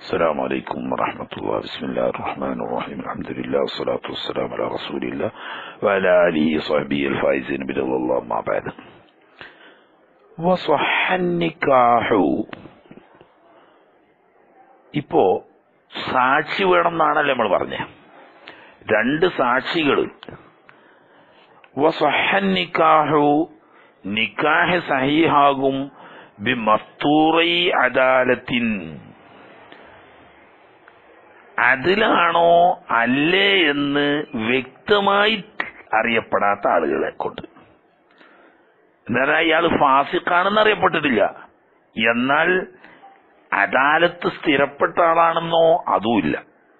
السلام عليكم ورحمة الله بسم الله الرحمن الرحيم الحمد لله والصلاة والسلام على رسول الله وعلى آله وصحبه الفائزين برضا الله ما بعد وصح النكاح ഇപ്പോ സാക്ഷി വേണം എന്നാണല്ലേ നമ്മൾ പറഞ്ഞത് രണ്ട് സാക്ഷികൾ വസഹന്നിക്കാഹു നിക്കാഹ് സഹീഹാകും ബിമസ്തൂറൈ അദാലത്തിൻ അതിലാണോ അല്ലേ എന്ന് വ്യക്തമായി അറിയപ്പെടാത്ത ആളുകളെ കൊണ്ട് എന്നാൽ ഇയാൾ ഫാസിഖാണെന്ന് അറിയപ്പെട്ടിട്ടില്ല എന്നാൽ അദാലത്ത് സ്ഥിരപ്പെട്ട ആളാണെന്നോ അതുമില്ല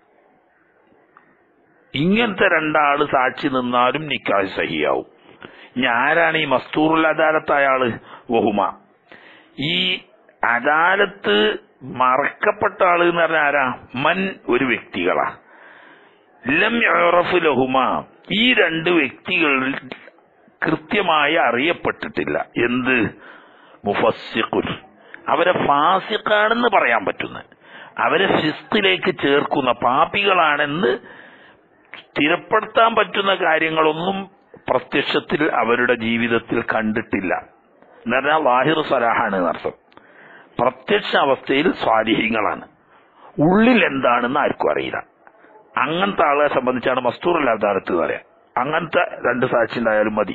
ഇങ്ങനത്തെ രണ്ടാള് സാക്ഷി നിന്നാലും നിക്കാഹ് സഹിയാവും ഇനി ആരാണ് ഈ മസ്തൂറുൽ അദാലത്തായ ആള് വഹുമ ഈ അദാലത്ത് മറക്കപ്പെട്ട ആള് എന്ന് പറഞ്ഞാൽ ആരാ മൻ ഒരു വ്യക്തികളാ ലം യുറഫ് ലഹുമ ഈ രണ്ട് വ്യക്തികൾ കൃത്യമായി അറിയപ്പെട്ടിട്ടില്ല എന്ത് മുഫസ്സിഖുൻ അവരെ ഫാസിഖാണെന്ന് പറയാൻ പറ്റുന്ന അവരെ ഫിസ്തിലേക്ക് ചേർക്കുന്ന പാപികളാണെന്ന് സ്ഥിരപ്പെടുത്താൻ പറ്റുന്ന കാര്യങ്ങളൊന്നും പ്രത്യക്ഷത്തിൽ അവരുടെ ജീവിതത്തിൽ കണ്ടിട്ടില്ല എന്ന് പറഞ്ഞാൽ വാഹിർ സലാഹാണ് എന്നർത്ഥം പ്രത്യക്ഷ അവസ്ഥയിൽ സ്വാധീനങ്ങളാണ് ഉള്ളിൽ എന്താണെന്ന് ആർക്കും അറിയില്ല അങ്ങനത്തെ ആളെ സംബന്ധിച്ചാണ് മസ്തൂർ അല്ലാതാരത്ത് പറയാം അങ്ങനത്തെ രണ്ട് സാക്ഷി ഉണ്ടായാലും മതി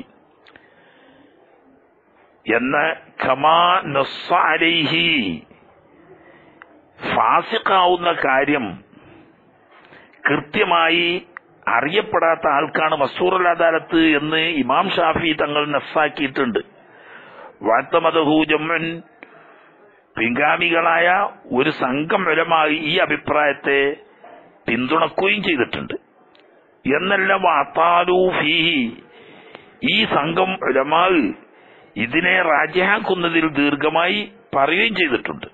എന്ന ഖമാ നസ്സ അലൈഹി ഫാസിഖാവുന്ന കാര്യം കൃത്യമായി അറിയപ്പെടാത്ത ആൾക്കാണ് മസൂർ അദാലത്ത് എന്ന് ഇമാം ഷാഫി തങ്ങൾ നസ്സാക്കിയിട്ടുണ്ട് വാത്തമതഹു ജമ്മൻ പിൻഗാമികളായ ഒരു സംഘം വരമായി ഈ അഭിപ്രായത്തെ പിന്തുണക്കുകയും ചെയ്തിട്ടുണ്ട് എന്നല്ല വാത്താലു ഫീഹി ഈ സംഘം ഉലമാവ് ഇതിനെ രാജ്യാക്കുന്നതിൽ ദീർഘമായി പറയുകയും ചെയ്തിട്ടുണ്ട്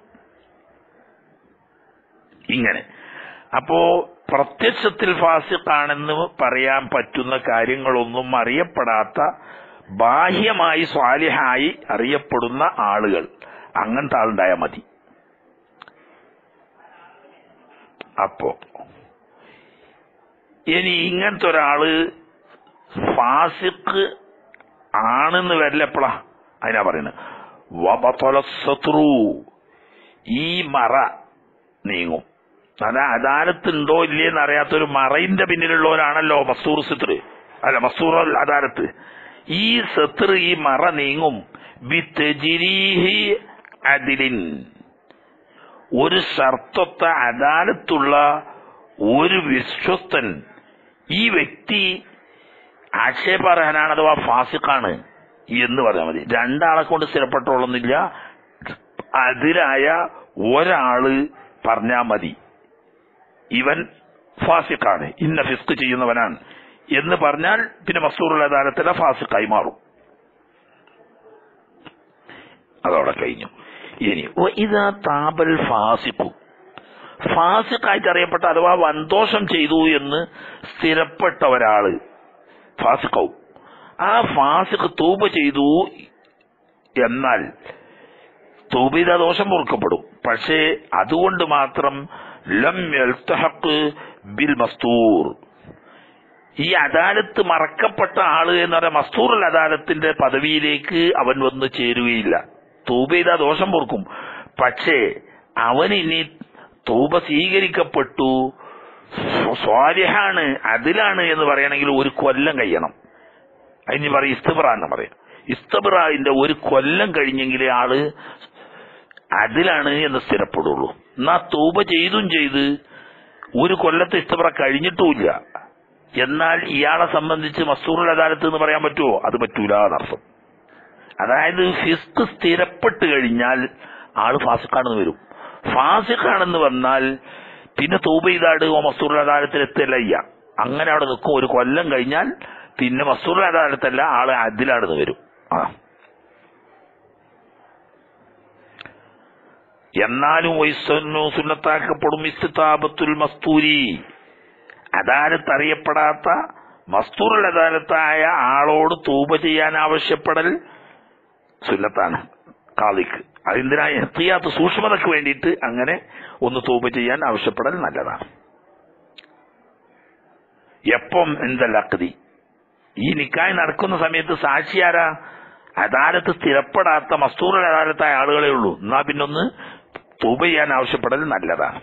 ഇങ്ങനെ അപ്പോ പ്രത്യക്ഷത്തിൽ ഫാസിഖാണെന്ന് പറയാൻ പറ്റുന്ന കാര്യങ്ങളൊന്നും അറിയപ്പെടാത്ത ബാഹ്യമായി സ്വാലിഹായി അറിയപ്പെടുന്ന ആളുകൾ അങ്ങനത്തെ ആളുണ്ടായാൽ മതി അപ്പോ ഇനി ഇങ്ങനത്തെ ഒരാള് ഫാസിഖ് ആണെന്ന് വരില്ലപ്പോഴാ അതിനാ പറയുന്നത് വബത്തലസത്രു ഈ മറ നീങ്ങും അതാ അദാലത്തുണ്ടോ ഇല്ലേന്ന് അറിയാത്തൊരു മറയിന്റെ പിന്നിലുള്ളവരാണല്ലോ മസ്തൂർ സിത്ര് അല്ല മസ്തൂർ അദാലത്ത് ഈ സത്ര് ഈ മറ നീങ്ങും ബിത്തജിരീഹി അതിലിൻ ഒരു ഷർത്തത്ത അദാലത്തുള്ള ഒരു വിശ്വസ്തൻ ഈ വ്യക്തി ആക്ഷേപർഹനാണ് അഥവാ ഫാസിഖാണ് എന്ന് പറഞ്ഞാൽ മതി രണ്ടാളെ കൊണ്ട് സ്ഥിരപ്പെട്ടോളന്നില്ല അതിരായ ഒരാള് പറഞ്ഞാൽ മതി ഇവൻ ഫാസിഖാണ് ഇന്ന ഫിസ്ക് ചെയ്യുന്നവനാണ് എന്ന് പറഞ്ഞാൽ പിന്നെ മസൂറുൽ അദാലത്തിലെ ഫാസിഖായി മാറും അതോടെ കഴിഞ്ഞു ഇനി ഇതാ താബൽ ഫാസിഖു ഫാസിഖായിട്ട് അറിയപ്പെട്ട അഥവാ വന്തോഷം ചെയ്തു എന്ന് സ്ഥിരപ്പെട്ട ഒരാള് ഫാസിഖവും ആ ഫാസിഖ് തൂബ ചെയ്തു എന്നാൽ തൂബിത ദോഷം പൊറുക്കപ്പെടും പക്ഷേ അതുകൊണ്ട് മാത്രം ലം യൽത്തഹഖ് ബിൽ മസ്തൂർ ഈ അദാലത്ത് മറക്കപ്പെട്ട ആള് എന്ന് പറയുന്ന മസ്തൂർ അദാലത്തിന്റെ പദവിയിലേക്ക് അവൻ വന്ന് ചേരുകയില്ല തൂബ ചെയ്ത ദോഷം പൊറുക്കും പക്ഷേ അവൻ ഇനി തൂബ സ്വീകരിക്കപ്പെട്ടു സ്വാരിഹാണ് അതിലാണ് എന്ന് പറയണമെങ്കിൽ ഒരു കൊല്ലം കഴിയണം അതിന് പറയും ഇസ്തബറ എന്ന് പറയാം ഇസ്തബറാന്റെ ഒരു കൊല്ലം കഴിഞ്ഞെങ്കിലേ ആള് അതിലാണ് എന്ന് സ്ഥിരപ്പെടുള്ളൂ എന്നാ തൂബ ചെയ്തും ചെയ്ത് ഒരു കൊല്ലത്തെ ഇസ്തബറ കഴിഞ്ഞിട്ടുമില്ല എന്നാൽ ഇയാളെ സംബന്ധിച്ച് മസൂറുൽ അദാലത്ത് എന്ന് പറയാൻ പറ്റുമോ അത് പറ്റൂല എന്നർത്ഥം അതായത് ഫിസ്ക് സ്ഥിരപ്പെട്ട് കഴിഞ്ഞാൽ ആള് ഫാസിഖാണെന്ന് വരും ഫാസിഖാണെന്ന് വന്നാൽ പിന്നെ തൂബ ചെയ്താട് മസൂർ അദാലത്തിൽ എത്തല്ല ഇയ്യ അങ്ങനെ അവിടെ നിൽക്കും ഒരു കൊല്ലം കഴിഞ്ഞാൽ പിന്നെ മസൂർ അദാലത്തല്ല ആള് അതിലാടുന്ന് വരും ആ എന്നാലും വൈസന്നു സുന്നത്താക്കപ്പെടും ഇസ്താബത്തുൽ മസ്തൂരി അദാലത്ത് അറിയപ്പെടാത്ത മസ്തൂറുൽ അദാലത്തായ ആളോട് തൂബ ചെയ്യാൻ ആവശ്യപ്പെടൽ സുന്നത്താണ് കാളിക്ക് അതെന്തിനാ എത്തിയാത്ത സൂക്ഷ്മതയ്ക്ക് വേണ്ടിയിട്ട് അങ്ങനെ ഒന്ന് തൂപ ചെയ്യാൻ ആവശ്യപ്പെടൽ നല്ലതാണ് എപ്പം എന്തല്ലക്കതി ഈ നിക്കായ് നടക്കുന്ന സമയത്ത് സാക്ഷിയാരാ അദാലത്ത് സ്ഥിരപ്പെടാത്ത മസ്തൂർ അദാലത്തായ ആളുകളെ ഉള്ളൂ എന്നാ പിന്നൊന്ന് തൂപ ചെയ്യാൻ ആവശ്യപ്പെടൽ നല്ലതാണ്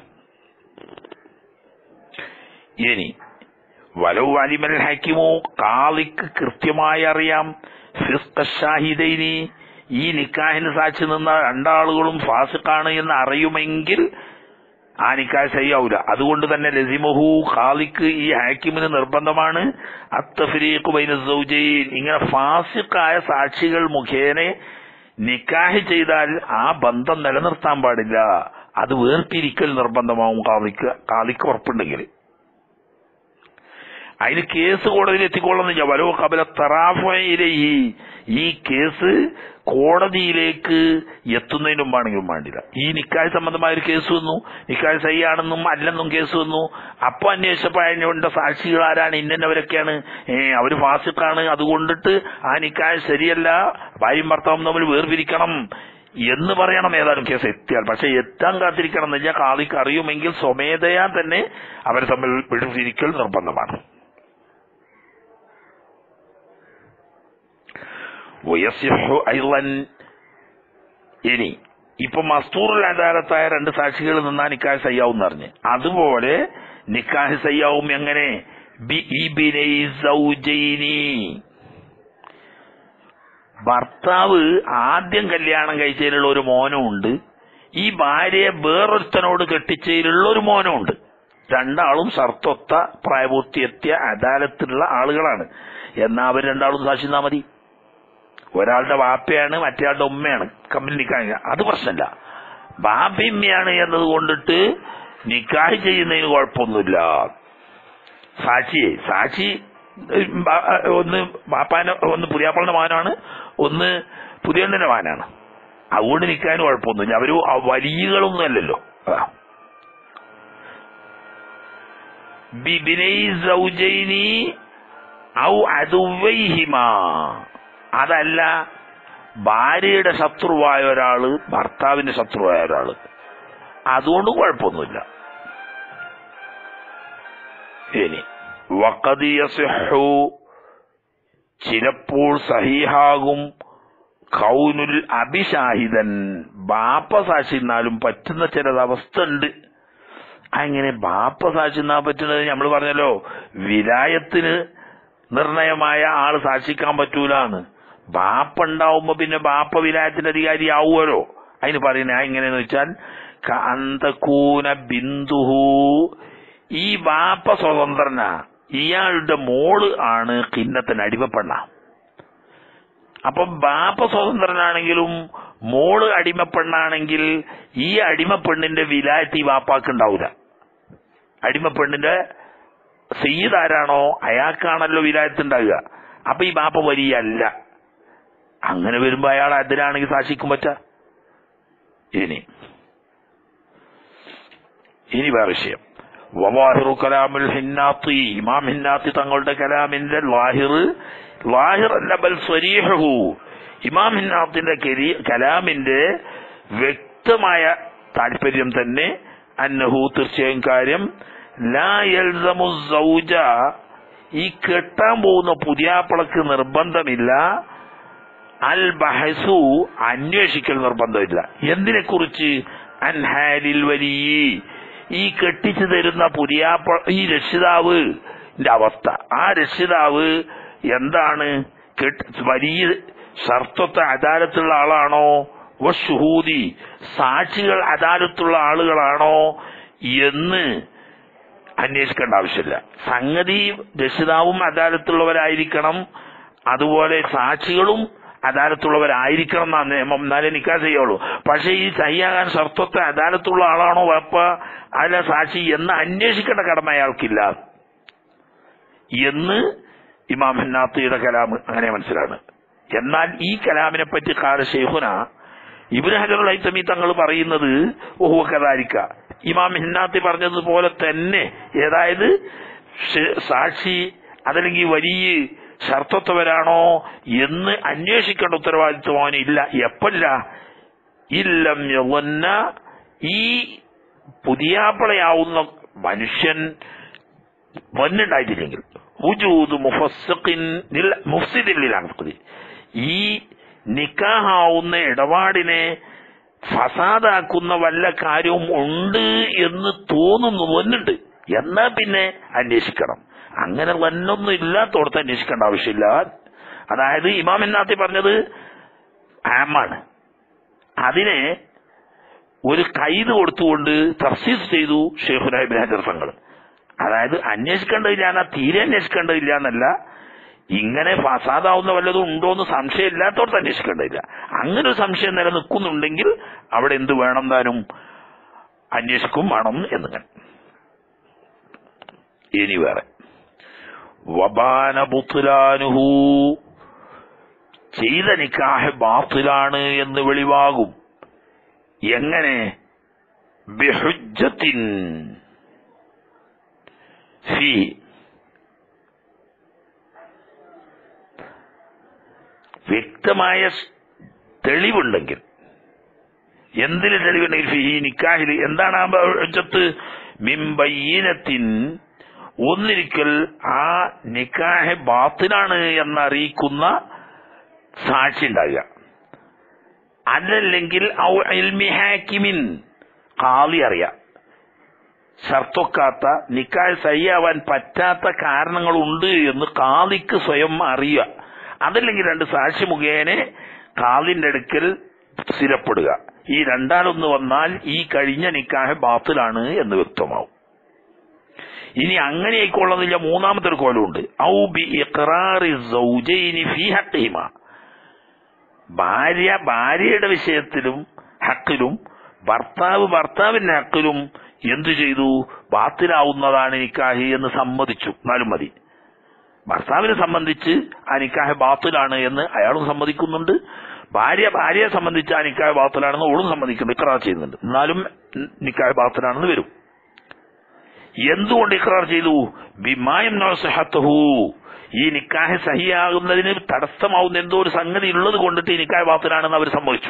ഇനി വലവ് അലിമൽ ഹക്കിമോ കാളിക്ക് കൃത്യമായി അറിയാം ഫിസ്ക ഷാഹിദൈനി ഈ നിക്കാഹിന് സാക്ഷി നിന്ന രണ്ടാളുകളും ഫാസിഖാണ് എന്ന് അറിയുമെങ്കിൽ ആ നിക്കാഹ് ശരിയാവൂല അതുകൊണ്ട് തന്നെ ലസിമഹു ഖാലിക്ക് ഈ ഹാക്കിമിന് നിർബന്ധമാണ് അത്തഫരീഖു ബൈന സൗജൈൻ ഇങ്ങനെ ഫാസിഖായ സാക്ഷികൾ മുഖേന നിക്കാഹ് ചെയ്താൽ ആ ബന്ധം നിലനിർത്താൻ പാടില്ല അത് വേർപിരിക്കൽ നിർബന്ധമാവും കാളിക്ക് കാളിക്ക് ഉറപ്പുണ്ടെങ്കിൽ അതിന് കേസ് കോടതിയിൽ എത്തിക്കൊള്ളുന്നില്ല വലോ കബല തറാഫയിലേഹി ഈ കേസ് കോടതിയിലേക്ക് എത്തുന്നതിന് മുമ്പാണെങ്കിലും വേണ്ടില്ല ഈ നിക്കായ് സംബന്ധമായ ഒരു കേസ് വന്നു നിക്കായ് സഹിയാണെന്നും അല്ലെന്നും കേസ് വന്നു അപ്പൊ അന്വേഷിച്ചപ്പോ അതിനുണ്ട സാക്ഷികൾ ആരാണ് ഇന്നവരൊക്കെയാണ് ഏ അവര് ഫാസിക്കാണ് അതുകൊണ്ടിട്ട് ആ നിക്കായ് ശരിയല്ല ഭാര്യയും ഭർത്താവും തമ്മിൽ വേർപിരിക്കണം എന്ന് പറയണം ഏതായാലും കേസ് എത്തിയാൽ പക്ഷെ എത്താൻ കാത്തിരിക്കണം എന്ന് വെച്ചാൽ കാളിക്ക് അറിയുമെങ്കിൽ സ്വമേധയാ തന്നെ അവരെ തമ്മിൽ വേർപിരിക്കൽ നിർബന്ധമാണ് വയസ്യഹു ഐളൻ ഇനി ഇപ്പൊ മസ്തൂറിൽ അദാലത്തായ രണ്ട് സാക്ഷികൾ നിന്നാ നിക്കാഹ് സയ്യാവും അറിഞ്ഞ് അതുപോലെ നിക്കാഹ് സയ്യാവും എങ്ങനെ ബി ഇബിനൈ സൗജൈനി ഭർത്താവ് ആദ്യം കല്യാണം കഴിച്ചതിലുള്ള ഒരു മോനും ഉണ്ട് ഈ ഭാര്യയെ വേറൊരുത്തനോട് കെട്ടിച്ചതിലുള്ള ഒരു മോനും ഉണ്ട് രണ്ടാളും സർത്തൊത്ത പ്രായപൂർത്തിയെത്തിയ അദാലത്തിലുള്ള ആളുകളാണ് എന്നാ അവർ രണ്ടാളും സാക്ഷി നിന്നാ മതി ഒരാളുടെ വാപ്പയാണ് മറ്റേയാളുടെ ഉമ്മയാണ് കമ്പിൽ നിൽക്കാൻ അത് പ്രശ്നമില്ല ബാപ്പയമ്മയാണ് എന്നത് കൊണ്ടിട്ട് നിക്കാഹ് ചെയ്യുന്നതിന് കുഴപ്പമൊന്നുമില്ല സാക്ഷിയെ സാക്ഷി ഉം, ബാ- ഒന്ന് ബാപ്പാന്റെ ഒന്ന് പുതിയാപ്പളുടെ മകനാണ് ഒന്ന് പുതിയണ്ണന്റെ മകനാണ് അതുകൊണ്ട് നിൽക്കാൻ കുഴപ്പമൊന്നുമില്ല അവര് വലിയകളൊന്നും അല്ലല്ലോ അതാ ബിബിനൈ സൗജൈനി ഔ അതുവൈഹിമാ അതല്ല ഭാര്യയുടെ ശത്രുവായ ഒരാള് ഭർത്താവിന്റെ ശത്രുവായ ഒരാള് അതുകൊണ്ട് കുഴപ്പമൊന്നുമില്ല ഇനി വഖദ് യസിഹു ചിലപ്പോൾ സഹീഹാകും കൗനുൽ അഭിഷാഹിദൻ ബാപ്പ സാക്ഷി എന്നാലും പറ്റുന്ന ചില അവസ്ഥ ഉണ്ട് അങ്ങനെ ബാപ്പ സാക്ഷി എന്നാ പറ്റുന്നത് നമ്മൾ പറഞ്ഞല്ലോ വിലായത്തിന് നിർണയമായ ആള് സാക്ഷിക്കാൻ പറ്റൂലാന്ന് ബാപ്പ ഉണ്ടാവുമ്പോ പിന്നെ ബാപ്പ വിലായത്തിന്റെ അധികാരി ആവുമല്ലോ അതിന് പറയുന്നത് എങ്ങനെയെന്ന് വെച്ചാൽ അന്തകൂന ബിന്ദുഹു ഈ ബാപ്പ സ്വതന്ത്രന ഇയാളുടെ മോള് ആണ് കിന്നത്തിന് അടിമപ്പെണ്ണ അപ്പൊ ബാപ്പ സ്വതന്ത്രനാണെങ്കിലും മോള് അടിമപ്പെണ്ണാണെങ്കിൽ ഈ അടിമപ്പെണ്ണിന്റെ വിലായത്ത് ഈ ബാപ്പാക്ക് ഉണ്ടാവില്ല അടിമപ്പെണ്ണിന്റെ സയ്യിദ് ആരാണോ അയാൾക്കാണല്ലോ വിലായത്ത് ഉണ്ടാകുക അപ്പൊ ഈ ബാപ്പ വലിയല്ല അങ്ങനെ വരുമ്പോ അയാൾ അതിലാണെങ്കിൽ സാക്ഷിക്കും പറ്റ ഇനി ഇനി വേറെ വിഷയം വവാഹിറു കലാമുൽ ഹിന്നാത്തി ഇമാം ഹിന്നാത്തി തങ്ങളുടെ കലാമിന്റെ ലാഹിർ ലാഹിർ അല്ല ബൽ സ്വരീഹു ഇമാം ഹിന്നാത്തിന്റെ കരി- കലാമിന്റെ വ്യക്തമായ താല്പര്യം തന്നെ അന്നഹു തീർച്ചയായും കാര്യം ലാ യൽസമു സൗജ ഈ കെട്ടാൻ പോകുന്ന പുതിയാപ്പിളക്ക് നിർബന്ധമില്ല അൽ ബഹസു അന്വേഷിക്കൽ നിർബന്ധമില്ല എന്തിനെ കുറിച്ച് അൻഹാലിൽ വലിയ ഈ കെട്ടിച്ചു തരുന്ന പുതിയാപ്പ ഈ രക്ഷിതാവ് ന്റെ അവസ്ഥ ആ രക്ഷിതാവ് എന്താണ് കെട്ട് വലിയ ഷർത്തത്തെ അദാലത്തുള്ള ആളാണോ വഷുഹൂദി സാക്ഷികൾ അദാലത്തുള്ള ആളുകളാണോ എന്ന് അന്വേഷിക്കേണ്ട ആവശ്യമില്ല സംഗതി രക്ഷിതാവും അദാലത്തുള്ളവരായിരിക്കണം അതുപോലെ സാക്ഷികളും അദാലത്തുള്ളവരായിരിക്കണം എന്നാ നിയമം എന്നാലേ നിക്കാ ചെയ്യുള്ളൂ പക്ഷെ ഈ സഹിയാകാൻ ഷർത്തത്തെ അദാലത്തുള്ള ആളാണോ വെപ്പ അല്ല സാക്ഷി എന്ന് അന്വേഷിക്കേണ്ട കടമ അയാൾക്കില്ല എന്ന് ഇമാം ഹന്നാത്തിയുടെ കലാം അങ്ങനെ മനസ്സിലാണ് എന്നാൽ ഈ കലാമിനെ പറ്റി കാല ഷെയ്ഖുന ഇബ്നു ഹജർ ലൈത്തമി തങ്ങൾ പറയുന്നത് ഓഹോ കഥാരിക്ക ഇമാം ഹിന്നാത്തി പറഞ്ഞതുപോലെ തന്നെ ഏതായത് ഷെ- സാക്ഷി അതല്ലെങ്കിൽ വലിയ ഷർത്തത്വരാണോ എന്ന് അന്വേഷിക്കേണ്ട ഉത്തരവാദിത്വം അവന് ഇല്ല എപ്പല്ല ഇല്ലം യവന്ന ഈ പുതിയാപ്പളയാവുന്ന മനുഷ്യൻ വന്നുണ്ടായിട്ടില്ലെങ്കിൽ വുജൂദ് മുഫസ്സിഖിൻ ലിൽ- മുഫ്സിദിൻ ലിൽ അഖ്ദി. ഈ നിക്കാഹാവുന്ന ഇടപാടിനെ ഫസാദാക്കുന്ന വല്ല കാര്യവും ഉണ്ട് എന്ന് തോന്നുന്നു വന്നുണ്ട് എന്നാ പിന്നെ അന്വേഷിക്കണം അങ്ങനെ വന്നൊന്നും ഇല്ലാത്തോടത്ത് അന്വേഷിക്കേണ്ട ആവശ്യമില്ല അതായത് ഇമാം എന്നാത്തി പറഞ്ഞത് ആമാണ് അതിനെ ഒരു കൈത് കൊടുത്തുകൊണ്ട് തഫ്സീസ് ചെയ്തു ഷെയ്ഖുന ഇബ്ൻ ഹജർ തങ്ങൾ അതായത് അന്വേഷിക്കേണ്ടതില്ല എന്നാ തീരെ അന്വേഷിക്കേണ്ടതില്ല എന്നല്ല ഇങ്ങനെ ഫസാദാവുന്ന വല്ലതും ഉണ്ടോ എന്ന് സംശയം ഇല്ലാത്തവർക്ക് അന്വേഷിക്കേണ്ടതില്ല അങ്ങനെ ഒരു സംശയം നിലനിൽക്കുന്നുണ്ടെങ്കിൽ അവിടെ എന്ത് വേണം താനും അന്വേഷിക്കും വേണം എന്നിങ്ങനെ ഇനി വേറെ വബാന ബുത്തുലാനുഹു ചെയ്ത നിക്കാഹ് ബാത്തിലാണ് എന്ന് വെളിവാകും എങ്ങനെ ബിഹുജ്ജത്തിൻ ഫീ വ്യക്തമായ സ് തെളിവുണ്ടെങ്കിൽ എന്തിന് തെളിവുണ്ടെങ്കിൽ ഫീ നിക്കാഹിൽ എന്താണ് ആ ബിഹുജ്ജത്ത് മിംബയ്യനത്തിൻ ഒന്നിരിക്കൽ ആ നിക്കാഹ് ബാത്തിലാണ് എന്നറിയിക്കുന്ന സാക്ഷി ഉണ്ടാകുക അതല്ലെങ്കിൽ ഔ ഇൽമി ഹാക്കിമിൻ കാളി അറിയാം ഷർത്തൊക്കാത്ത നിക്കാൽ സയ്യാവാൻ പറ്റാത്ത കാരണങ്ങളുണ്ട് എന്ന് കാളിക്ക് സ്വയം അറിയുക അതല്ലെങ്കിൽ രണ്ട് സാക്ഷി മുഖേന കാളിന്റെ അടുക്കൽ സ്ഥിരപ്പെടുക ഈ രണ്ടാളൊന്ന് വന്നാൽ ഈ കഴിഞ്ഞ നിക്കാഹ് ബാത്തിലാണ് എന്ന് വ്യക്തമാവും ഇനി അങ്ങനെ ആയിക്കൊള്ളുന്നില്ല മൂന്നാമത്തെ ഒരു കോലമുണ്ട് ഔ ബി ഇഖ്റാറി സൗജൈനി ഫീ ഹഖിഹിമ ഭാര്യ ഭാര്യയുടെ വിഷയത്തിലും ഹക്കിലും ഭർത്താവ് ഭർത്താവിന്റെ ഹക്കിലും എന്തു ചെയ്തു ബാത്തിലാവുന്നതാണ് നിക്കാഹി എന്ന് സമ്മതിച്ചു എന്നാലും മതി ഭർത്താവിനെ സംബന്ധിച്ച് ആ നിക്കാഹ് ബാത്തിലാണ് എന്ന് അയാളും സമ്മതിക്കുന്നുണ്ട് ഭാര്യ ഭാര്യയെ സംബന്ധിച്ച് ആ നിക്കാഹ് ബാത്തിലാണെന്ന് ഓളും സമ്മതിക്കുന്നുണ്ട് ഇക്രാർ ചെയ്യുന്നുണ്ട് എന്നാലും നിക്കാഹ് ബാത്തിലാണെന്ന് വരും എന്തുകൊണ്ട് ഇക്രാർ ചെയ്തു ബിമായം നസഹത്തഹു ഈ നിക്കാഹ് സഹിയാകുന്നതിന് തടസ്സമാവുന്ന എന്തോ ഒരു സംഗതി ഉള്ളത് കൊണ്ടിട്ട് ഈ നിക്കാഹ് ബാത്തിലാണെന്ന് അവർ സമ്മതിച്ചു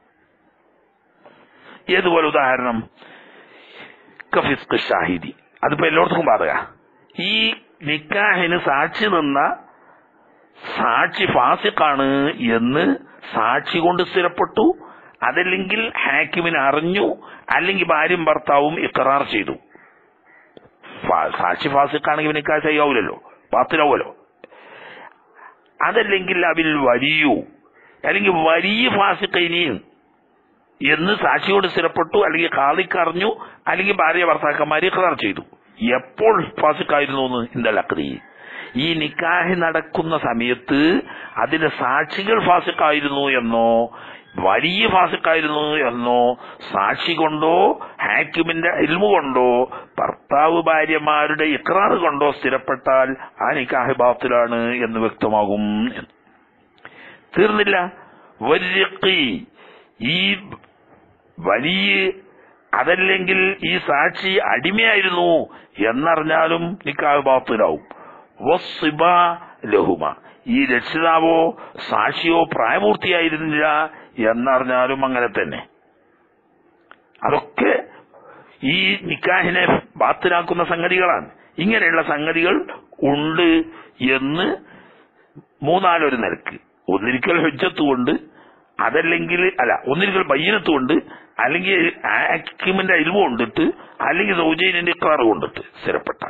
ഏതുപോലെ ഉദാഹരണം കഫിസ്ക് ഷാഹിദി അതിപ്പോ എല്ലായിടത്തും ബാധക ഈ നിക്കാഹിന് സാക്ഷി നിന്ന സാക്ഷി ഫാസിഖാണ് എന്ന് സാക്ഷി കൊണ്ട് സ്ഥിരപ്പെട്ടു അതല്ലെങ്കിൽ ഹാക്കിമിന് അറിഞ്ഞു അല്ലെങ്കിൽ ഭാര്യയും ഭർത്താവും ഇക്കറാർ ചെയ്തു ഫാ- സാക്ഷി ഫാസിഖാണെങ്കിൽ നിക്കാഹ് ചെയ്യാവൂലല്ലോ പാത്തിലാവുമല്ലോ അതല്ലെങ്കിൽ അവിൽ വലിയു അല്ലെങ്കിൽ വലിയ ഫാസിഖൈനിയും എന്ന് സാക്ഷിയോട് സ്ഥിരപ്പെട്ടു അല്ലെങ്കിൽ കാളിക്ക് അറിഞ്ഞു അല്ലെങ്കിൽ ഭാര്യ ഭർത്താക്കന്മാരെ ഇഖ്റാർ ചെയ്തു എപ്പോൾ ഫാസിക്കായിരുന്നു എന്ന് ഇന്ത്യൽ അക്രി ഈ നിക്കാഹ് നടക്കുന്ന സമയത്ത് അതിന്റെ സാക്ഷികൾ ഫാസിക്കായിരുന്നു എന്നോ വലിയ ഫാസിക്കായിരുന്നു എന്നോ സാക്ഷി കൊണ്ടോ ഹാക്കിമിന്റെ ഇൽമു കൊണ്ടോ ഭർത്താവ് ഭാര്യമാരുടെ ഇക്രാർ കൊണ്ടോ സ്ഥിരപ്പെട്ടാൽ ആ നിക്കാഹ് ബാത്തിലാണ് എന്ന് വ്യക്തമാകും എന്ന് തീർന്നില്ല വര്യക്കി ഈ വലിയ അതല്ലെങ്കിൽ ഈ സാക്ഷി അടിമയായിരുന്നു എന്നറിഞ്ഞാലും നിക്കാഹ് ബാത്തിലാവും വസ്സിബ ലഹുമ ഈ രക്ഷിതാവോ സാക്ഷിയോ പ്രായപൂർത്തിയായിരുന്നില്ല എന്നറിഞ്ഞാലും അങ്ങനെ തന്നെ അതൊക്കെ ഈ നിക്കാഹിനെ ബാത്തിലാക്കുന്ന സംഗതികളാണ് ഇങ്ങനെയുള്ള സംഗതികൾ ഉണ്ട് എന്ന് മൂന്നാലൊരു നിലക്ക് ഒന്നിരിക്കൽ ഹുജ്ജത്ത് കൊണ്ട് അതല്ലെങ്കിൽ അല്ല ഒന്നിരിക്കൽ ബയ്യനത്ത് കൊണ്ട് അല്ലെങ്കിൽ ആക്കിമിന്റെ അരിവ് കൊണ്ടിട്ട് അല്ലെങ്കിൽ സൗജൈനിന്റെ ഇക്രാർ കൊണ്ടിട്ട് സ്ഥിരപ്പെട്ടാൽ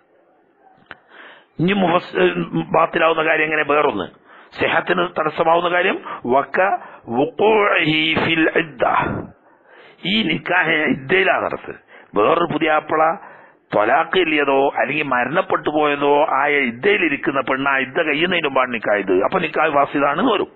ഇനി മുഫസ് ബാത്തിലാവുന്ന കാര്യം എങ്ങനെ വേറൊന്ന് സെഹത്തിന് തടസ്സമാവുന്ന കാര്യം വക്ക വുഖൂഇഹി ഫിൽ ഇദ്ദ ഈ നിക്കാഹ് ഇദ്ദയിലാണ് നടത്ത് വേറൊരു പുതിയ ആപ്പിള തൊലാക്ക് ഇല്ലതോ അല്ലെങ്കിൽ മരണപ്പെട്ടു പോയതോ ആയ ഇദ്ദയിലിരിക്കുന്ന പെണ്ണ് ആ ഇദ്ദ കഴിയുന്നതിന് മുമ്പാണ് നിക്കായത് അപ്പൊ നിക്കാഹ് വാസിതാണെന്ന് വരും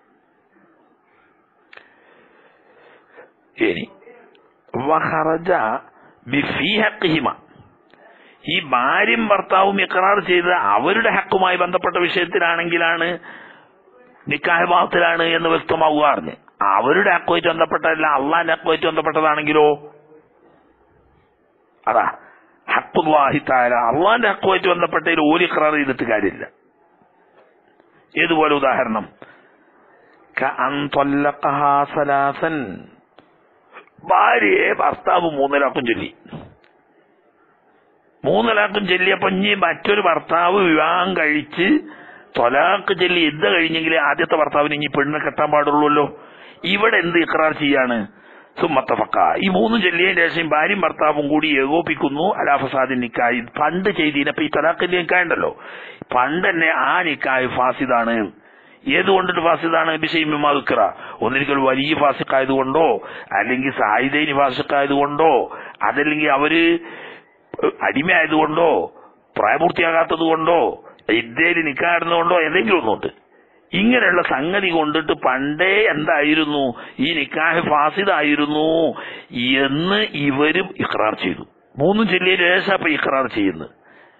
ഇനി വഹറജ ബിഫീ ഹഖിഹിമ ഈ ഭാര്യയും ഭർത്താവും ഇക്രാർ ചെയ്ത് അവരുടെ ഹക്കുമായി ബന്ധപ്പെട്ട വിഷയത്തിലാണെങ്കിലാണ് നിക്കാഹ് ഭാവത്തിലാണ് എന്ന് വ്യക്തമാവുക അറിഞ്ഞ് അവരുടെ ഹക്കുമായിട്ട് ബന്ധപ്പെട്ടതല്ല അള്ളാന്റെ ഹക്കുമായിട്ട് ബന്ധപ്പെട്ടതാണെങ്കിലോ അതാ ഹക്കുവാഹിത്തായ അള്ളാന്റെ ഹക്കുമായിട്ട് ബന്ധപ്പെട്ടതിൽ ഒരു ഇക്രാർ ചെയ്തിട്ട് കാര്യമില്ല ഏതുപോലെ ഉദാഹരണം കഅൻ ത്വല്ലഖഹാ സലാസൻ ഭാര്യയെ ഭർത്താവ് മൂന്നിലാക്കും ചൊല്ലി മൂന്നിലാക്കും ചൊല്ലിയപ്പോ ഇനി മറ്റൊരു ഭർത്താവ് വിവാഹം കഴിച്ച് തൊലാക്ക് ചൊല്ലി എന്ത് കഴിഞ്ഞെങ്കിൽ ആദ്യത്തെ ഭർത്താവിന് ഇനി പെണ്ണിനെ കെട്ടാൻ പാടുള്ളൂല്ലോ ഇവിടെ എന്ത് ഇക്രാർ ചെയ്യാണ് സുമ്മത്തഫക്ക ഈ മൂന്നും ചൊല്ലിയതിന് ശേഷം ഭാര്യയും ഭർത്താവും കൂടി ഏകോപിക്കുന്നു അലാ ഫസാദിൻ നിക്കായി പണ്ട് ചെയ്തതിനപ്പൊ ഈ തലാഖിന്റെ നിക്കായ ഉണ്ടല്ലോ പണ്ട് തന്നെ ആ നിക്കായ് ഫാസിദാണ് ഏതുകൊണ്ടിട്ട് ഫാസിദാണ് ബിഷയിമാൽക്കറ ഒന്നിരിക്കൽ വലിയ ഫാസിക്കായതുകൊണ്ടോ അല്ലെങ്കിൽ സായിദൈനി ഫാസിക്കായതുകൊണ്ടോ അതല്ലെങ്കിൽ അവര് അടിമയായതുകൊണ്ടോ പ്രായപൂർത്തിയാകാത്തത് കൊണ്ടോ ഇദ്ദേഹം നിക്കാറുന്നതുകൊണ്ടോ എന്തെങ്കിലും ഒന്നുണ്ട് ഇങ്ങനെയുള്ള സംഗതി കൊണ്ടിട്ട് പണ്ടേ എന്തായിരുന്നു ഈ നിക്കാഹ് ഫാസിദായിരുന്നു എന്ന് ഇവരും ഇഖ്റാർ ചെയ്തു മൂന്നും ചൊല്ലിയ ശേഷം അപ്പൊ ഇഖ്റാർ ചെയ്യുന്നത്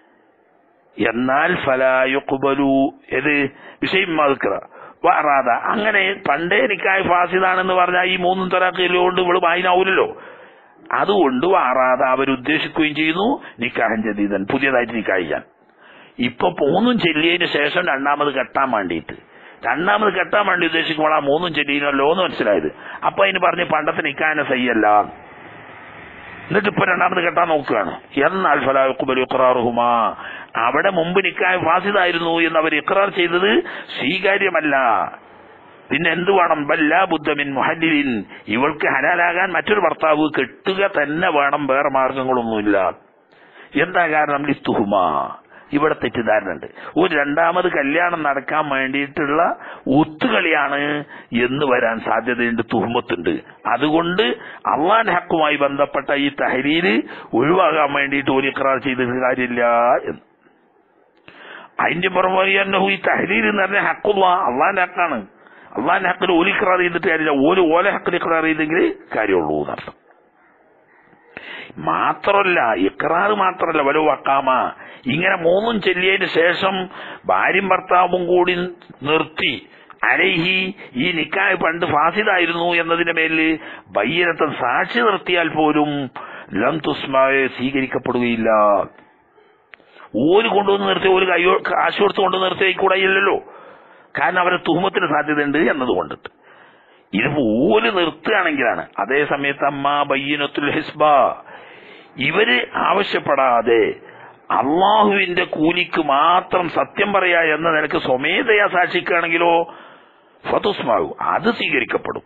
എന്നാൽ ഫലായുക്കുബലു ഇത് വിഷയം മതുക്കറ വാറാത അങ്ങനെ പണ്ടേ നിക്കായ് ഫാസിദാണെന്ന് പറഞ്ഞാൽ ഈ മൂന്നും തലാഖിലുകൊണ്ട് ഇവള് വായനാവൂലല്ലോ അതുകൊണ്ട് വാറാത അവരുദ്ദേശിക്കുകയും ചെയ്യുന്നു നിക്കാഹൻ ജദീദൻ പുതിയതായിട്ട് നിക്കാഹ് ചെയ്യാൻ ഇപ്പൊ മൂന്നും ചെല്ലിയതിന് ശേഷം രണ്ടാമത് കെട്ടാൻ വേണ്ടിയിട്ട് രണ്ടാമത് കെട്ടാൻ വേണ്ടി ഉദ്ദേശിക്കുമ്പോൾ ആ മൂന്നും ചെല്ലിയല്ലോ എന്ന് മനസ്സിലായത് അപ്പൊ അതിന് പറഞ്ഞ് പണ്ടത്തെ നിക്കാനെ സയ്യല്ല എന്നിട്ട് ഇപ്പൊ രണ്ടാമത് കെട്ടാൻ നോക്കുകയാണ് എന്നാൽ ഫലാഖുബലു ഇഖ്റാറുഹുമാ അവിടെ മുമ്പ് നിക്കായ ഫാസിദായിരുന്നു എന്ന് അവർ ഇഖ്റാർ ചെയ്തത് സ്വീകാര്യമല്ല പിന്നെ എന്ത് വേണം ബല്ല ബുദ്ധമിൻ മുഹല്ലിൻ ഇവൾക്ക് ഹലാലാകാൻ മറ്റൊരു ഭർത്താവ് കെട്ടുക തന്നെ വേണം വേറെ മാർഗങ്ങളൊന്നുമില്ല എന്താ കാരണം ലിസ്തുഹുമ ഇവിടെ തെറ്റിദ്ധാരണ ഉണ്ട് ഒരു രണ്ടാമത് കല്യാണം നടക്കാൻ വേണ്ടിയിട്ടുള്ള ഒത്തുകളിയാണ് എന്ന് വരാൻ സാധ്യതയുണ്ട് തുഹമത്തുണ്ട് അതുകൊണ്ട് അള്ളാന്റെ ഹക്കുമായി ബന്ധപ്പെട്ട ഈ തഹരീര് ഒഴിവാകാൻ വേണ്ടിയിട്ട് ഒരു ഇക്രാർ ചെയ്തിട്ട് കാര്യമില്ല എന്ന് അതിന്റെ പുറമെ അന്നഹു ഈ തഹരീർ എന്ന് പറഞ്ഞ ഹക്കുള്ള അള്ളാന്റെ ഹക്കാണ് അള്ളാന്റെ ഹക്കിൽ ഒരു ഇക്രാർ ചെയ്തിട്ട് കാര്യമില്ല ഒരു ഓല ഹക്കിൽ ഇക്രാർ ചെയ്തെങ്കിൽ കാര്യമുള്ളൂ എന്നർത്ഥം മാത്രമല്ല ഇക്രാറ് മാത്രമല്ല വലു വക്കാമ ഇങ്ങനെ മൂന്നും ചെല്ലിയതിന് ശേഷം ഭാര്യയും ഭർത്താവും കൂടി നിർത്തി അലൈഹി ഈ നിക്കായ് പണ്ട് ഫാസിദായിരുന്നു എന്നതിന്റെ മേലിൽ ബയ്യനത്തം സാക്ഷി നിർത്തിയാൽ പോലും ലം തുസ്മായെ സ്വീകരിക്കപ്പെടുകയില്ല ഓര് കൊണ്ടുവന്ന് നിർത്തി ഒരു കയ്യോ കാശ് കൊടുത്ത് കൊണ്ടു നിർത്തി കൂടെയില്ലല്ലോ കാരണം അവരെ തുഹമത്തിന് സാധ്യതയുണ്ട് എന്നതുകൊണ്ടിട്ട് ഇതിപ്പോ ഓല് നിർത്തുകയാണെങ്കിലാണ് അതേ സമയത്ത് അമ്മ ബയ്യനത്തുൽ ഹിസ്ബ ഇവര് ആവശ്യപ്പെടാതെ അള്ളാഹുവിന്റെ കൂലിക്ക് മാത്രം സത്യം പറയാ എന്ന നിനക്ക് സ്വമേധയാ സാക്ഷിക്കുകയാണെങ്കിലോ ഫതുസ്മാവു അത് സ്വീകരിക്കപ്പെടും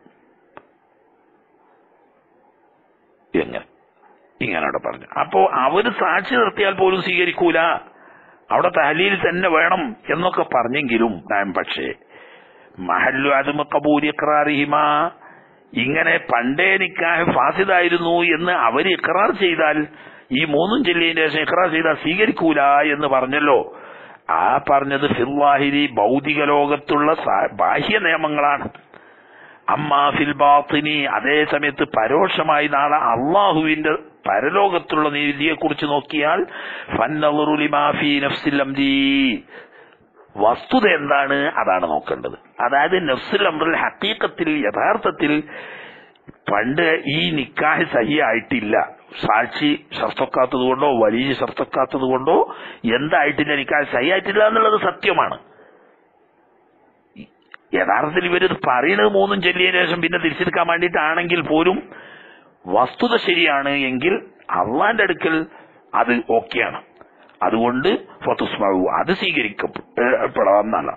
എങ്ങനെ ഇങ്ങനെ അവിടെ പറഞ്ഞു അപ്പോ അവര് സാക്ഷി നിർത്തിയാൽ പോലും സ്വീകരിക്കൂല അവിടെ തഹലീൽ തന്നെ വേണം എന്നൊക്കെ പറഞ്ഞെങ്കിലും ഞാൻ പക്ഷേ മഹല്ലു അതുമ കബൂൽ ഇക്രാറിഹിമ ഇങ്ങനെ പണ്ടേ നിക്കാഹ് ഫാസിദായിരുന്നു എന്ന് അവർ ഇക്രാർ ചെയ്താൽ ഈ മൂന്നും ജില്ലയുടെ ശേഷം ഇക്രാർ ചെയ്താൽ സ്വീകരിക്കൂല എന്ന് പറഞ്ഞല്ലോ ആ പറഞ്ഞത് ഫിർവാഹിരി ഭൗതിക ലോകത്തുള്ള സാ- ബാഹ്യ നിയമങ്ങളാണ് അമ്മാ ഫിൽ ബാത്തിനി അതേ സമയത്ത് പരോക്ഷമായി നാളെ അള്ളാഹുവിന്റെ പരലോകത്തുള്ള നീതിയെ കുറിച്ച് നോക്കിയാൽ ഫന്നളുറു ലിമാ ഫീ നഫ്സിൽ അംരി വസ്തുത എന്താണ് അതാണ് നോക്കേണ്ടത് അതായത് നഫ്സുൽ അമ്രിൽ ഹക്കീക്കത്തിൽ യഥാർത്ഥത്തിൽ പണ്ട് ഈ നിക്കാഹ് സഹിയായിട്ടില്ല സാക്ഷി ഷർത്തക്കാത്തത് കൊണ്ടോ വലിയ ഷർത്തക്കാത്തത് കൊണ്ടോ എന്തായിട്ടില്ല നിക്കാഹ് സഹിയായിട്ടില്ല എന്നുള്ളത് സത്യമാണ് യഥാർത്ഥത്തിൽ ഇവരിത് പറയുന്നത് മൂന്നും ചൊല്ലിയതിനു ശേഷം പിന്നെ തിരിച്ചെടുക്കാൻ വേണ്ടിയിട്ടാണെങ്കിൽ പോലും വസ്തുത ശരിയാണ് എങ്കിൽ അള്ളാന്റെ അടുക്കൽ അത് ഓക്കെയാണ് അതുകൊണ്ട് ഫത്തുസ്മാവു അത് സ്വീകരിക്കപ്പെടാവുന്നതാണ്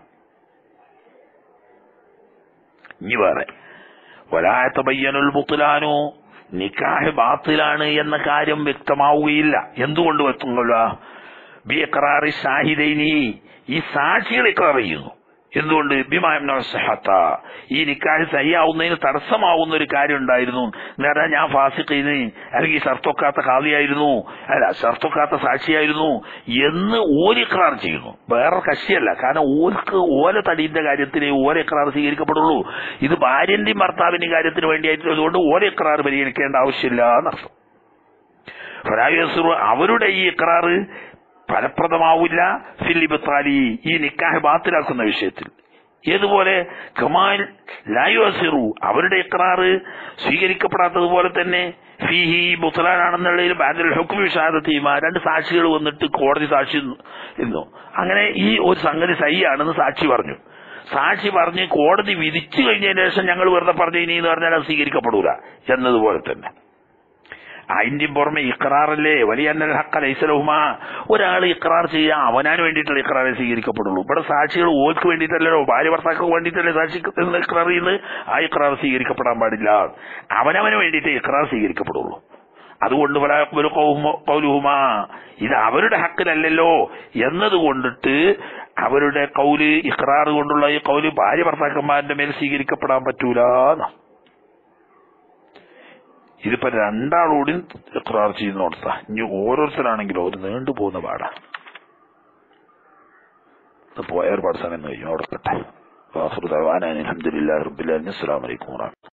ഇനി വേറെ ഒരായത്ത ബയ്യനുൽ മുത്തലാനു നിക്കാഹ് ബാത്തിലാണ് എന്ന കാര്യം വ്യക്തമാവുകയില്ല എന്തുകൊണ്ട് വ്യക്തമല്ല ബി ഇഖ്റാറി ഷാഹിദൈനി ഈ സാക്ഷികൾ ഇക്രാർ ചെയ്യുന്നു എന്തുകൊണ്ട് ബിമായംന സഹത്ത ഈ നിക്കാഹ് സഹിയാവുന്നതിന് തടസ്സമാവുന്ന ഒരു കാര്യം ഉണ്ടായിരുന്നു നേരെ ഞാൻ ഫാസിഖിന് അല്ലെങ്കിൽ ഷർത്തൊക്കാത്ത ഖാദിയായിരുന്നു അല്ല ഷർത്തൊക്കാത്ത സാക്ഷിയായിരുന്നു എന്ന് ഓര് ഇക്രാർ ചെയ്യുന്നു വേറെ കക്ഷിയല്ല കാരണം ഓർക്ക് ഓല തടീന്റെ കാര്യത്തിന് ഓല ഇക്രാർ സ്വീകരിക്കപ്പെടുള്ളൂ ഇത് ഭാര്യന്റെയും ഭർത്താവിന്റെയും കാര്യത്തിന് വേണ്ടിയായിട്ടുള്ളതുകൊണ്ട് ഓല ഇക്രാർ പരിഗണിക്കേണ്ട ആവശ്യമില്ല എന്നർത്ഥം ഫലായുസുറു അവരുടെ ഈ ഇക്രാറ് ഫലപ്രദമാവില്ല ഫിലിബത്താലി ഈ നിക്കാഹ് ബാത്തിലാക്കുന്ന വിഷയത്തിൽ ഏതുപോലെ കമാൽ ലായുസിറു അവരുടെ ഇക്രാറ് സ്വീകരിക്കപ്പെടാത്തതുപോലെ തന്നെ ഫിഹി ബുത്തലാനാണെന്നുള്ളതിൽ ബാങ്കിൽ ഹുക്കും വിഷാദത്തെയുമാ രണ്ട് സാക്ഷികൾ വന്നിട്ട് കോടതി സാക്ഷി നിന്നു അങ്ങനെ ഈ ഒരു സംഗതി സഹിയാണെന്ന് സാക്ഷി പറഞ്ഞു സാക്ഷി പറഞ്ഞ് കോടതി വിധിച്ചു കഴിഞ്ഞതിന് ശേഷം ഞങ്ങൾ വെറുതെ പറഞ്ഞു ഇനി എന്ന് പറഞ്ഞാൽ അത് സ്വീകരിക്കപ്പെടൂല എന്നതുപോലെ തന്നെ അതിന്റെ പുറമെ ഇക്രാറല്ലേ വലിയ ഹക്ക ലൈസലഹുമ ഒരാൾ ഇക്രാർ ചെയ്യാൻ അവനാന് വേണ്ടിയിട്ടുള്ള ഇക്രാറെ സ്വീകരിക്കപ്പെടുള്ളൂ ഇവിടെ സാക്ഷികൾ ഓർക്ക് വേണ്ടിയിട്ടല്ലോ ഭാര്യ ഭർത്താക്കൾക്ക് വേണ്ടിയിട്ടല്ലേ സാക്ഷി ഇക്രാർ ചെയ്യുന്നത് ആ ഇക്രാർ സ്വീകരിക്കപ്പെടാൻ പാടില്ല അവനവന് വേണ്ടിയിട്ട് ഇക്രാർ സ്വീകരിക്കപ്പെടുള്ളൂ അതുകൊണ്ട് പല ഒരു കൗലുഹുമ ഇത് അവരുടെ ഹക്കിലല്ലല്ലോ എന്നതുകൊണ്ടിട്ട് അവരുടെ കൗല് ഇഖ്റാർ കൊണ്ടുള്ള ഈ കൗല് ഭാര്യ ഭർത്താക്കന്മാരുടെ മേൽ സ്വീകരിക്കപ്പെടാൻ പറ്റൂല ഇതിപ്പോ രണ്ടാളോടും ഇഖ്റാർ ചെയ്യുന്നോടത്താ ഇനി ഓരോരുത്തരാണെങ്കിലോ ഒരു നീണ്ടു പോകുന്ന പാടാ ഇത് പോയ ഒരു പഠിത്തം എന്ന് കഴിഞ്ഞു അവിടെ കട്ടെ വാസുദാൻ അലഹദില്ലാ റബ്ബില്ലാ അസ്സലാമലൈക്കും